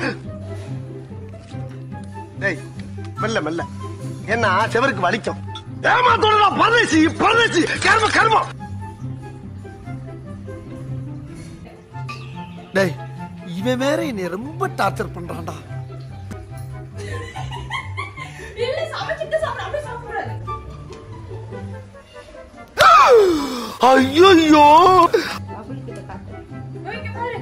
டேய் மெல்ல மெல்ல என்ன செவருக்கு வலிக்கும் ஏமாத்தோட பரதேசி பரதேசி கர்ம கர்மம் டேய் இவன் வேற என்னை ரொம்ப டார்ச்சர் பண்றான்டா இல்ல சமைச்சிட்டு சாப்பிட அப்படியே சாப்பிடாது ஐயோ பபுள் கிட்ட காட்டு இங்க பாரு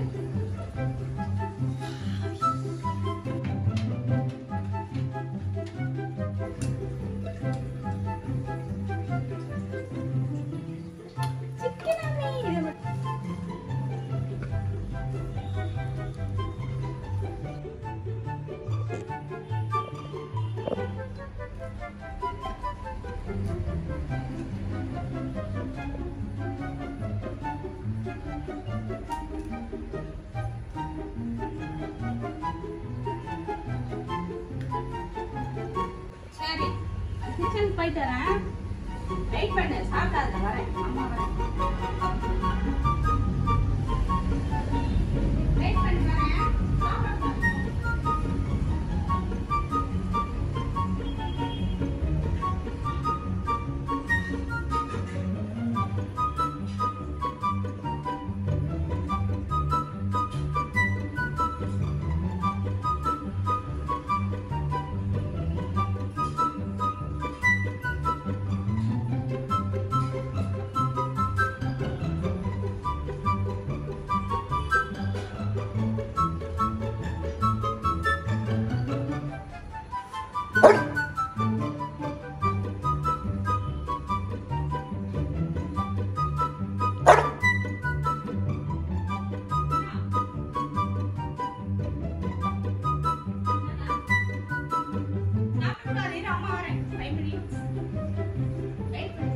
சிக்கனாமே இது மட்டும் சரி கிச்சன் போயிட்டு வரேன் வெயிட் பண்ணு சாப்பிடாத வரேன் அம்மா வரேன் வெயிட் பண்ணு வரேன் சாப்பிடாத. சாப்பிடாத, இரு, அம்மா வரேன். Five minutes. Wait பண்ணு.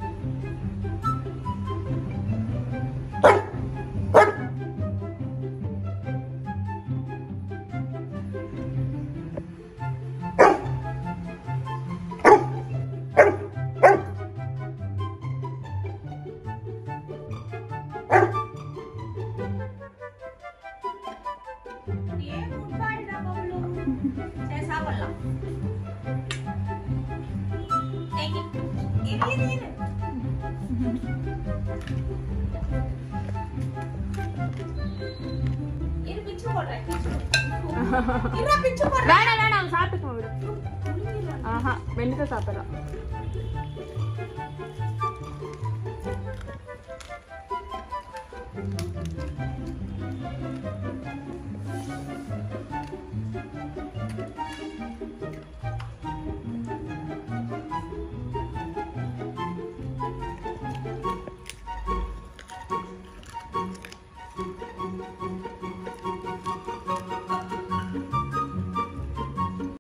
ஏன் football டா பவுலு? சரி, சாப்பிடலாம். Take it. இரு, இரு, இரு. இரு, பிச்சு போடுறேன், பிச்சு. இருடா, பிச்சு போடுறேன். வேணாம் வேணாம் அவன் சாப்பிட்டுக்கோ விடு ஆஹா வெண்ணிக்க சாப்பிடலாம்